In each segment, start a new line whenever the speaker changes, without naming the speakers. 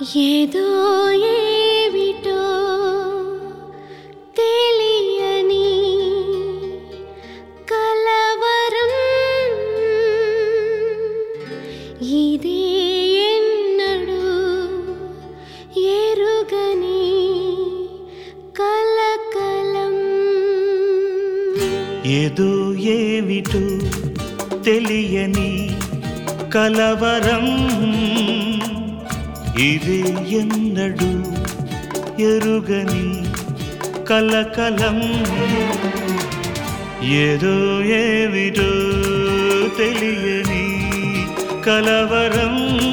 ఏదో ఏమిటో తెలియని కలవరం ఇదే ఎన్నడు ఎరుగని కలకలం
ఏదో ఏమిటో తెలియని కలవరం ఇది ఎన్నడు ఎరుగని కలకలం ఏదో ఏమిటో తెలియని కలవరం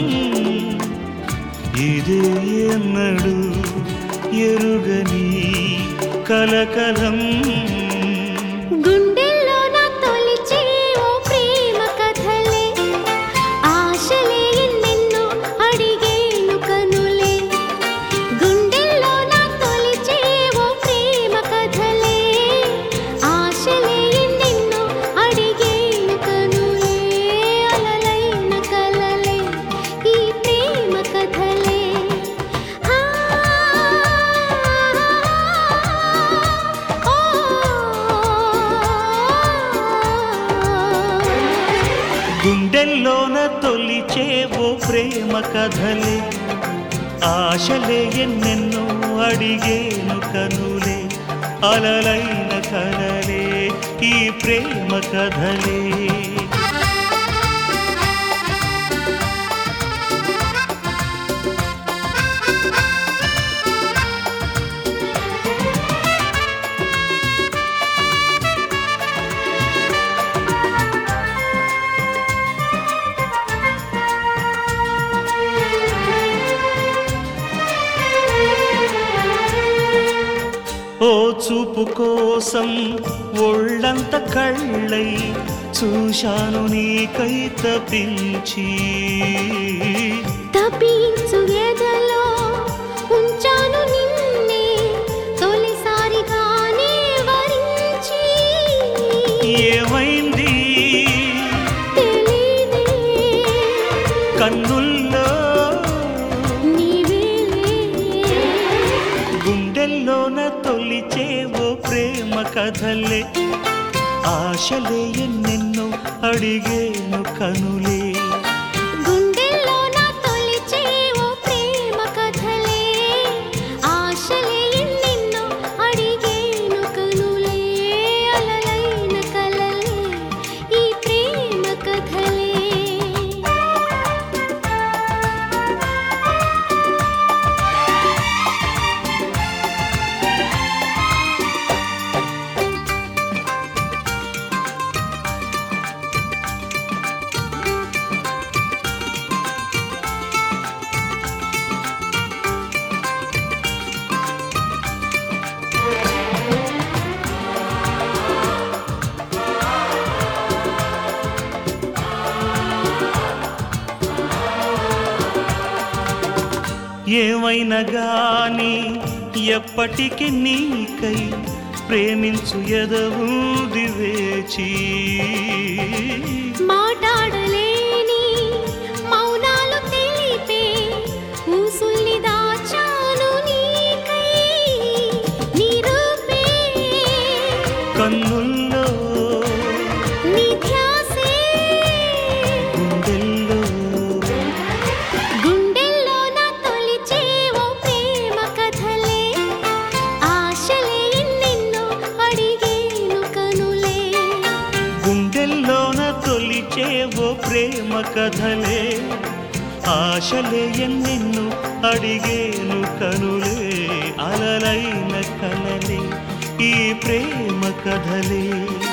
ఇది ఎన్నడు ఎరుగని కలకలం
గుండెల్లో నా తొలిచే ఓ ప్రేమ కథలే ఆశలే ఎన్నెన్నో అడిగేను కనులే గుండెల్లో నా తొలిచే ఓ ప్రేమ కథలే ఆశలే ఎన్నెన్నో అడిగేను కనులే అలలైన కలలే ఈ ప్రేమ కథలే ఆ
గుండెల్లోన తొలిచేవో ప్రేమ కథలే ఆశలే ఎన్నెన్నో అడిగేను కనులే అలలైన కలలే ఈ ప్రేమ కథలే ఓ చూపు కోసం ఒళ్ళంత కళ్ళై చూశాను నీకై తపించి
తప్పించు ఎదలో ఉంచాను నిన్నే తొలిసారిగానే వరించి
ఏమైంది
తెలీదే
కన్నుల్లో
నీవేలే
గుండెల్లోన తొలిచేవో ప్రేమ కథలే ఆశలే ఎన్నెన్నో అడిగేను కనులే
గుండెల్లో నా తొలిచే ఓ ప్రేమ కథలే ఆశలే ఎన్నెన్నో అడిగేను కనులే అలలైన కలలే ఈ ప్రేమ కథలే
ఏమైనా గాని ఎప్పటికి నీకై ప్రేమించు ఎదవుది వేచి
మాట్లాడలేని మౌనాలు తెలిపే ఊసుల్ని దాచాను నీకై నీ రూపే
కన్నుల్లో
నీ ధ్యాసే
గుండెల్లో
గుండెల్లో నా తొలిచే ఓ ప్రేమ కథలే ఆశలే ఎన్నెన్నో అడిగేను కనులే
గుండెల్లోన తొలిచేవో ప్రేమ కథలే ఆశలే ఎన్నెన్ను అడిగేను కనులే అలలైన కలలే ఈ ప్రేమ కథలే